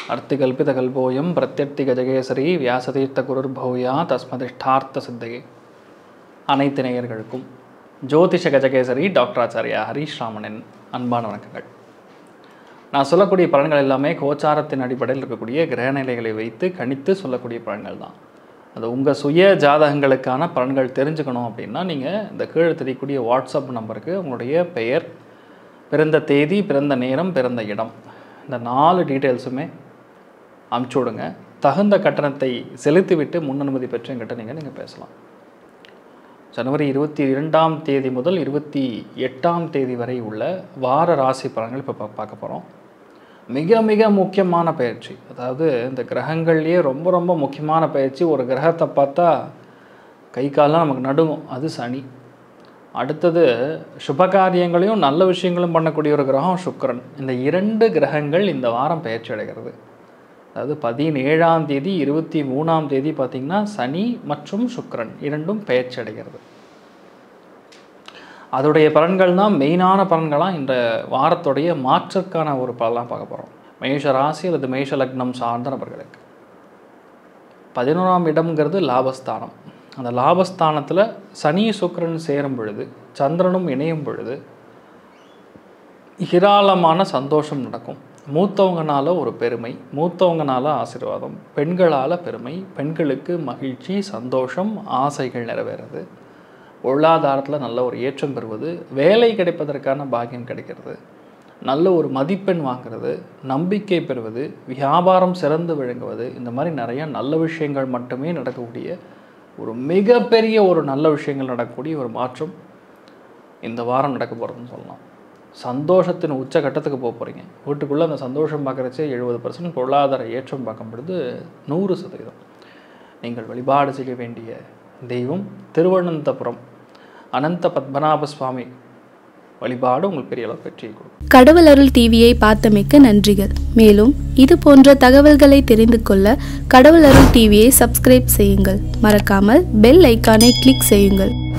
அர்த்திகல்பிதகல்போயம் பிரத்யர்த்தி கஜகேசரி வியாசதீர்த்த குருர்பௌயா தஸ்மதிஷ்டார்த்த சித்தையே அனைத்து நேயர்களுக்கும் ஜோதிஷ கஜகேசரி டாக்டர் ஆச்சாரியா ஹரீஷ் ராமனின் அன்பான வணக்கங்கள் நான் சொல்லக்கூடிய பலன்கள் எல்லாமே கோச்சாரத்தின் அடிப்படையில் இருக்கக்கூடிய கிரகநிலைகளை வைத்து கணித்து சொல்லக்கூடிய பலன்கள் தான் அது உங்கள் சுய ஜாதகங்களுக்கான பலன்கள் தெரிஞ்சுக்கணும் அப்படின்னா நீங்கள் இந்த கீழே தெரியக்கூடிய வாட்ஸ்அப் நம்பருக்கு உங்களுடைய பெயர் பிறந்த தேதி பிறந்த நேரம் பிறந்த இடம் இந்த நாலு டீட்டெயில்ஸுமே அமுச்சு விடுங்க தகுந்த கட்டணத்தை செலுத்திவிட்டு முன் அனுமதி பெற்று என்கிட்ட நீங்கள் நீங்கள் பேசலாம் ஜனவரி இருபத்தி இரண்டாம் தேதி முதல் இருபத்தி எட்டாம் தேதி வரை உள்ள வார ராசி பலன்கள் இப்போ பார்க்க போகிறோம் மிக மிக முக்கியமான பயிற்சி அதாவது இந்த கிரகங்கள்லேயே ரொம்ப ரொம்ப முக்கியமான பயிற்சி ஒரு கிரகத்தை பார்த்தா கை காலெலாம் நமக்கு நடுங்கும் அது சனி அடுத்தது சுபகாரியங்களையும் நல்ல விஷயங்களும் பண்ணக்கூடிய ஒரு கிரகம் சுக்கிரன் இந்த இரண்டு கிரகங்கள் இந்த வாரம் பயிற்சி அடைகிறது அதாவது பதினேழாம் தேதி இருபத்தி மூணாம் தேதி பார்த்திங்கன்னா சனி மற்றும் சுக்கிரன் இரண்டும் பயிற்சி அடைகிறது அதோடைய பலன்கள் தான் மெயினான பலன்களாக இந்த வாரத்துடைய மாற்றுக்கான ஒரு பலனாக பார்க்க போகிறோம் மேஷ ராசி அல்லது மேஷ லக்னம் சார்ந்த நபர்களுக்கு பதினோராம் இடம்ங்கிறது லாபஸ்தானம் அந்த லாபஸ்தானத்தில் சனி சுக்கிரன் சேரும் பொழுது சந்திரனும் இணையும் பொழுது ஏராளமான சந்தோஷம் நடக்கும் மூத்தவங்கனால ஒரு பெருமை மூத்தவங்கனால ஆசீர்வாதம் பெண்களால் பெருமை பெண்களுக்கு மகிழ்ச்சி சந்தோஷம் ஆசைகள் நிறைவேறது பொருளாதாரத்தில் நல்ல ஒரு ஏற்றம் பெறுவது வேலை கிடைப்பதற்கான பாக்கியம் கிடைக்கிறது நல்ல ஒரு மதிப்பெண் வாங்குறது நம்பிக்கை பெறுவது வியாபாரம் சிறந்து விளங்குவது இந்த மாதிரி நிறைய நல்ல விஷயங்கள் மட்டுமே நடக்கக்கூடிய ஒரு மிகப்பெரிய ஒரு நல்ல விஷயங்கள் நடக்கக்கூடிய ஒரு மாற்றம் இந்த வாரம் நடக்க போகிறதுன்னு சொல்லலாம் சந்தோஷத்தின் உச்ச கட்டத்துக்கு போக போகிறீங்க வீட்டுக்குள்ளே அந்த சந்தோஷம் பார்க்குறச்சே எழுபது பர்சன்ட் பொருளாதார ஏற்றம் பார்க்கும் பொழுது நூறு சதவீதம் நீங்கள் வழிபாடு செய்ய வேண்டிய தெய்வம் திருவனந்தபுரம் அனந்த பத்மநாப சுவாமி வழிபாடு உங்களுக்கு பெரிய அளவு வெற்றியை கொடுக்கும் கடவுள் அருள் டிவியை பார்த்தமைக்க நன்றிகள் மேலும் இது போன்ற தகவல்களை தெரிந்து கொள்ள கடவுள் அருள் டிவியை சப்ஸ்கிரைப் செய்யுங்கள் மறக்காமல் பெல் ஐக்கானை கிளிக் செய்யுங்கள்